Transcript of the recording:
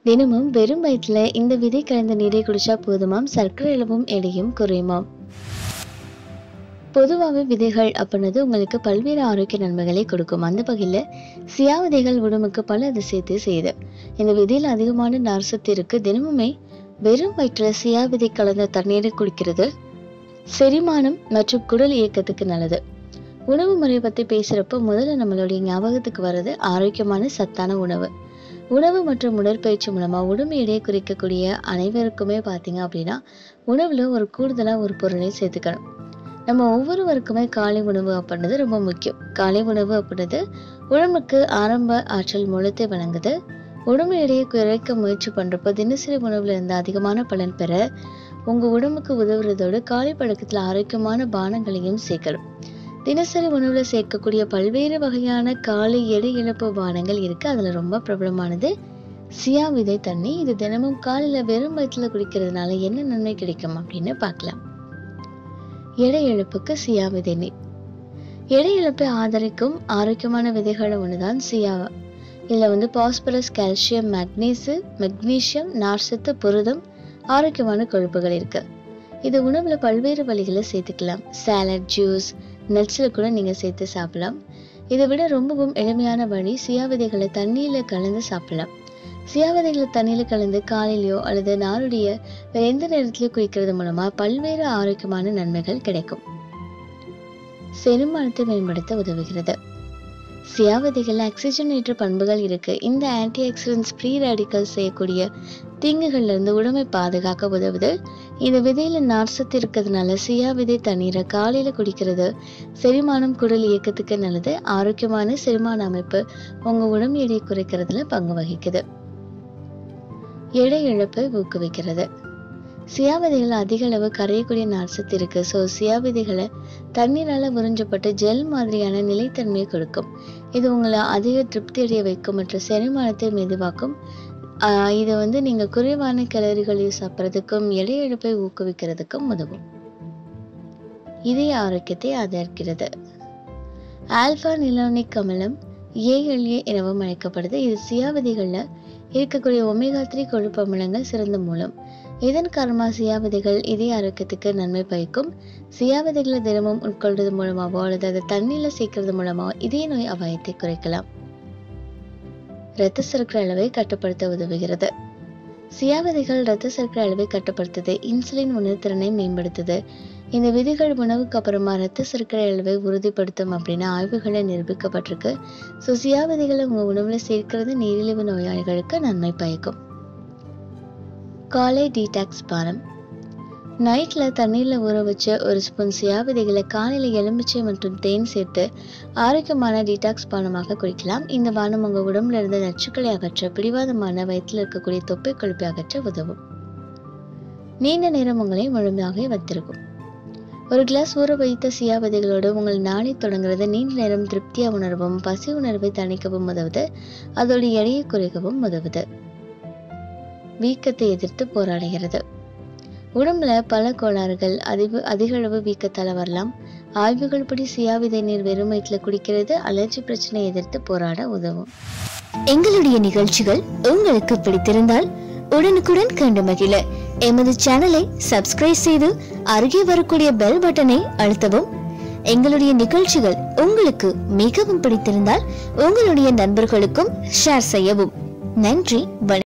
தினமும் வெறும் வயிற்றுல இந்த விதை கலந்த நீரை குடிச்சா போதுமாம் சர்க்கரை அளவும் எடையும் குறையுமாம் பொதுவாகவே விதைகள் அப்படின்னது உங்களுக்கு பல்வேறு ஆரோக்கிய நன்மைகளை கொடுக்கும் அந்த வகையில் சியா விதைகள் உடம்புக்கு பல அதிசயத்தை செய்யுது இந்த விதையில் அதிகமான நார்சத்து இருக்கு தினமுமே வெறும் வயிற்றுல சியா விதை கலந்த தண்ணீரை குடிக்கிறது செரிமானம் மற்றும் குடல் இயக்கத்துக்கு நல்லது உணவு முறை பற்றி பேசுகிறப்போ முதல்ல நம்மளுடைய ஞாபகத்துக்கு வர்றது ஆரோக்கியமான சத்தான உணவு உணவு மற்றும் உடற்பயிற்சி மூலமாக உடம்பு எடையை குறைக்கக்கூடிய அனைவருக்குமே பார்த்தீங்க அப்படின்னா உணவில் ஒரு கூடுதலாக ஒரு பொருளை சேர்த்துக்கணும் நம்ம ஒவ்வொருவருக்குமே காலை உணவு அப்படின்றது ரொம்ப முக்கியம் காலை உணவு அப்படின்றது உடம்புக்கு ஆரம்ப ஆற்றல் மூலத்தை வழங்குது உடம்பு எடையை குறைக்க முயற்சி பண்ணுறப்போ தினசரி உணவுல இருந்து அதிகமான பலன் பெற உங்கள் உடம்புக்கு உதவுறதோடு காலை பழக்கத்தில் ஆரோக்கியமான பானங்களையும் சேர்க்கணும் தினசரி உணவுல சேர்க்கக்கூடிய பல்வேறு வகையான காலை எடை இழப்பு பானங்கள் இருக்கு அதுல ரொம்ப பிரபலமானது சியா விதை தண்ணி இது தினமும் காலையில வெறும் வயிற்றுல குடிக்கிறதுனால என்ன நன்மை கிடைக்கும் அப்படின்னு பார்க்கலாம் எடை இழப்புக்கு சியா விதை நீர் எடை இழப்பை ஆதரிக்கும் ஆரோக்கியமான விதைகளை ஒண்ணுதான் சியா இதுல வந்து பாஸ்பரஸ் கால்சியம் மக்னீசு மெக்னீசியம் நார்சத்து புரதம் ஆரோக்கியமான கொழுப்புகள் இருக்கு இது உணவுல பல்வேறு வழிகளை சேர்த்துக்கலாம் சாலட் ஜூஸ் நட்ஸில் கூட நீங்கள் சேர்த்து சாப்பிடலாம் இதை விட ரொம்பவும் எளிமையான வழி சியா விதைகளை தண்ணியில் கலந்து சாப்பிடலாம் சியா விதைகளை தண்ணியில் கலந்து காலையிலையோ அல்லது நாளுடைய வேற எந்த நேரத்திலையோ குடிக்கிறது மூலமாக பல்வேறு ஆரோக்கியமான நன்மைகள் கிடைக்கும் செரிமானத்தை மேம்படுத்த உதவுகிறது சியா விதைகளில் ஆக்சிஜனேற்ற பண்புகள் இருக்கு இந்த ஆன்டி ஆக்சிடென்ட்ஸ் ஃப்ரீ ரேடிக்கல் செய்யக்கூடிய தீங்குகள்ல இருந்து உடம்பை பாதுகாக்க உதவுது இந்த விதையில நார்சத்து இருக்கிறதுனால சியா விதை தண்ணீரை காலையில குடிக்கிறது செரிமானம் குடல் இயக்கத்துக்கு நல்லது ஆரோக்கியமான செரிமான அமைப்பு உங்க உடம்பு எடையை குறைக்கிறதுல பங்கு வகிக்குது எடை இழப்பை ஊக்குவிக்கிறது சியா விதைகள் அதிக அளவு கரையக்கூடிய நார்சத்து இருக்கு ஸோ சியா விதைகளை தண்ணீரால உறிஞ்சப்பட்டு ஜெல் மாதிரியான நிலைத்தன்மையை கொடுக்கும் இது உங்களை அதிக திருப்தி அடைய வைக்கும் மற்றும் செரிமானத்தை மெதுவாக்கும் ஆஹ் இது வந்து நீங்க குறைவான கலோரிகளை சாப்பிட்றதுக்கும் எடை இழப்பை ஊக்குவிக்கிறதுக்கும் உதவும் இதய ஆரோக்கியத்தை ஆதரிக்கிறது ஆல்பா நிலோனிக் அமிலம் ஏஎல்ஏ எனவும் அழைக்கப்படுது இது சியா விதைகள்ல இருக்கக்கூடிய ஒமேகா த்ரீ கொழுப்பு அமிலங்கள் சிறந்த மூலம் இதன் காரணமாக சியா விதைகள் இதய ஆரோக்கியத்துக்கு நன்மை பயக்கும் சியா விதைகளை தினமும் உட்கொள்றது மூலமாகவோ அல்லது அதை தண்ணியில் சேர்க்கறது மூலமாகவோ இதய நோய் அபாயத்தை குறைக்கலாம் இரத்த சர்க்கரை அளவை கட்டுப்படுத்த உதவுகிறது சியா விதைகள் இரத்த சர்க்கரை அளவை கட்டுப்படுத்துது இன்சுலின் உணர்திறனை மேம்படுத்துது இந்த விதிகள் உணவுக்கு அப்புறமா இரத்த சர்க்கரை அளவை உறுதிப்படுத்தும் அப்படின்னு ஆய்வுகளை நிரூபிக்கப்பட்டிருக்கு ஸோ சியா விதைகளை உங்கள் உணவில் சேர்க்கிறது நீரிழிவு நோயாளிகளுக்கு நன்மை பயக்கும் காலை டீடாக்ஸ் பானம் நைட்டில் தண்ணீரில் ஊற வச்ச ஒரு ஸ்பூன் சியா விதைகளை காலையில் எலுமிச்சை மற்றும் தேன் சேர்த்து ஆரோக்கியமான டீடாக்ஸ் பானமாக குடிக்கலாம் இந்த பானம் உங்கள் உடம்புல இருந்த நச்சுக்களை அகற்ற பிடிவாதமான வயிற்றில் இருக்கக்கூடிய தொப்பை கொழுப்பை அகற்ற உதவும் நீண்ட நேரம் உங்களை முழுமையாக வைத்திருக்கும் ஒரு கிளாஸ் ஊற வைத்த சியா விதைகளோடு உங்கள் நாளை தொடங்குறது நீண்ட நேரம் திருப்தியா உணரவும் பசி உணர்வை தணிக்கவும் உதவுது அதோட எடையை குறைக்கவும் உதவுது வீக்கத்தை எதிர்த்து போராடுகிறது உடம்புல பல கோளாறுகள் அதிக அதிக அளவு வீக்கத்தால வரலாம் ஆய்வுகள் படி சியா விதை நீர் வெறும் வயிற்றுல குடிக்கிறது அலர்ஜி பிரச்சனை எதிர்த்து போராட உதவும் எங்களுடைய நிகழ்ச்சிகள் உங்களுக்கு பிடித்திருந்தால் உடனுக்குடன் கண்டு மகிழ எமது சேனலை சப்ஸ்கிரைப் செய்து அருகே வரக்கூடிய பெல் பட்டனை அழுத்தவும் எங்களுடைய நிகழ்ச்சிகள் உங்களுக்கு மிகவும் பிடித்திருந்தால் உங்களுடைய நண்பர்களுக்கும் ஷேர் செய்யவும் நன்றி வணக்கம்